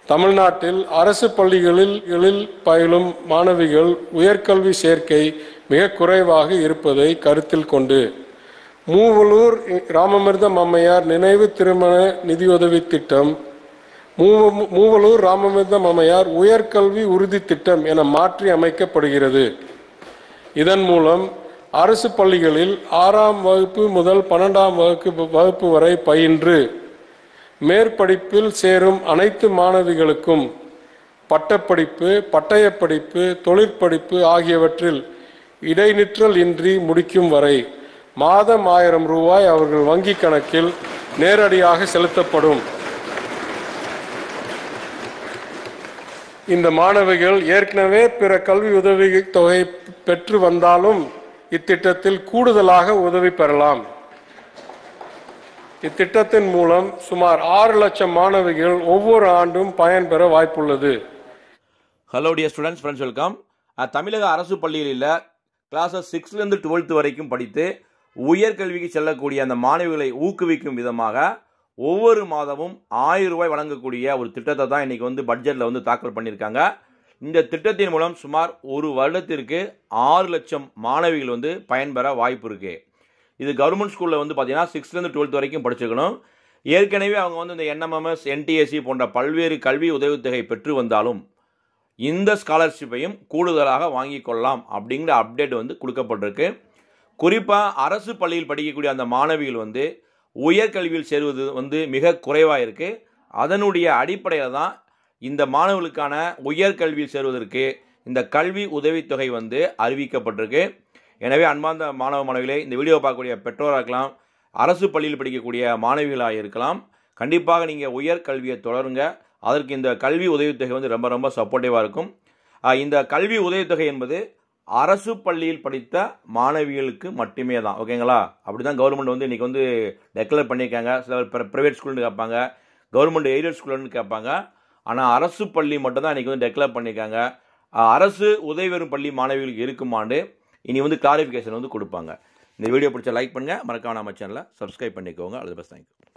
தமிழ்நாட்டில் அரசு பள்ளிகளில் களில் பயிலும் மாணவிகள் உயர்கல்வி சேர்க்கை மிக குறைவாக இருப்பதை கருத்தில் கொண்டு மூவலூர் ராமமிர்தம் அம்மையார் நினைவு திருமண நிதியுதவி திட்டம் மூவ- மூவலூர் ராமமிர்தம் அம்மையார் உயர்கல்வி உறுதி திட்டம் என மாற்றி அமைக்கப்படுகிறது இதன் மூலம் அரசு பள்ளிகளில் ஆறாம் வகுப்பு முதல் பன்னெண்டாம் வகுப்பு வகுப்பு வரை பயின்று மேற்படிப்பில் சேரும் அனைத்து மாணவிகளுக்கும் பட்டப்படிப்பு பட்டயப்படிப்பு தொழிற்படிப்பு ஆகியவற்றில் இடைநிற்றல் இன்றி முடிக்கும் வரை மாதம் ஆயிரம் ரூபாய் அவர்கள் வங்கி கணக்கில் நேரடியாக செலுத்தப்படும் இந்த மாணவிகள் ஏற்கனவே பிற கல்வி உதவி தொகை பெற்று வந்தாலும் இத்திட்டத்தில் கூடுதலாக உதவி பெறலாம் இத்திட்டத்தின் மூலம் சுமார் ஆறு லட்சம் மாணவிகள் ஒவ்வொரு ஆண்டும் பயன்பெற வாய்ப்புள்ளது hello dear students friends welcome தமிழக அரசு பள்ளிகளில் கிளாஸஸ் சிக்ஸ்த்லேருந்து டுவெல்த் வரைக்கும் படித்து உயர்கல்விக்கு செல்லக்கூடிய அந்த மாணவிகளை ஊக்குவிக்கும் விதமாக ஒவ்வொரு மாதமும் ஆயிரம் ரூபாய் வழங்கக்கூடிய ஒரு திட்டத்தை தான் இன்றைக்கி வந்து பட்ஜெட்டில் வந்து தாக்கல் பண்ணியிருக்காங்க இந்த திட்டத்தின் மூலம் சுமார் ஒரு வருடத்திற்கு ஆறு லட்சம் மாணவிகள் வந்து பயன்பெற வாய்ப்பு இருக்குது இது கவர்மெண்ட் ஸ்கூலில் வந்து பார்த்தீங்கன்னா சிக்ஸ்த்லேருந்து டுவெல்த் வரைக்கும் படிச்சிருக்கணும் ஏற்கனவே அவங்க வந்து இந்த என்எம்எம்எஸ் என்டிஎஸ்சி போன்ற பல்வேறு கல்வி உதவித்தொகை பெற்று வந்தாலும் இந்த ஸ்காலர்ஷிப்பையும் கூடுதலாக வாங்கிக் கொள்ளலாம் அப்படிங்கிற அப்டேட் வந்து கொடுக்கப்பட்டிருக்கு குறிப்பாக அரசு பள்ளியில் படிக்கக்கூடிய அந்த மாணவிகள் வந்து உயர்கல்வியில் சேருவது வந்து மிக குறைவாக இருக்குது அதனுடைய அடிப்படையில் தான் இந்த மாணவர்களுக்கான உயர்கல்வியில் சேருவதற்கு இந்த கல்வி உதவித்தொகை வந்து அறிவிக்கப்பட்டிருக்கு எனவே அன்பார்ந்த மாணவ மாணவிகளே இந்த வீடியோ பார்க்கக்கூடிய பெற்றோராக இருக்கலாம் அரசு பள்ளியில் படிக்கக்கூடிய மாணவிகளாக இருக்கலாம் கண்டிப்பாக நீங்கள் உயர்கல்வியை தொடருங்க அதற்கு இந்த கல்வி உதவித்தொகை வந்து ரொம்ப ரொம்ப சப்போர்ட்டிவாக இருக்கும் ஆஹ் இந்த கல்வி உதவித்தொகை என்பது அரசு பள்ளியில் படித்த மாணவிகளுக்கு மட்டுமே தான் ஓகேங்களா அப்படி தான் கவர்மெண்ட் வந்து இன்றைக்கி வந்து டெக்ளேர் பண்ணியிருக்காங்க சில ப்ரைவேட் ஸ்கூல்னு கேட்பாங்க கவர்மெண்ட் எய்டட் ஸ்கூல்னு கேட்பாங்க ஆனால் அரசு பள்ளி மட்டும் தான் இன்றைக்கி வந்து டெக்ளேர் பண்ணியிருக்காங்க ஆஹ் அரசு உதவி பெறும் பள்ளி மாணவிகளுக்கு இருக்குமாண்டு இனி வந்து கிளாரிஃபிகேஷன் வந்து கொடுப்பாங்க இந்த வீடியோ பிடிச்ச லைக் பண்ணுங்கள் மறக்காம நம்ம சேனலை சப்ஸ்கிரைப் பண்ணிக்கோங்க அது பெஸ்ட் தேங்க்யூ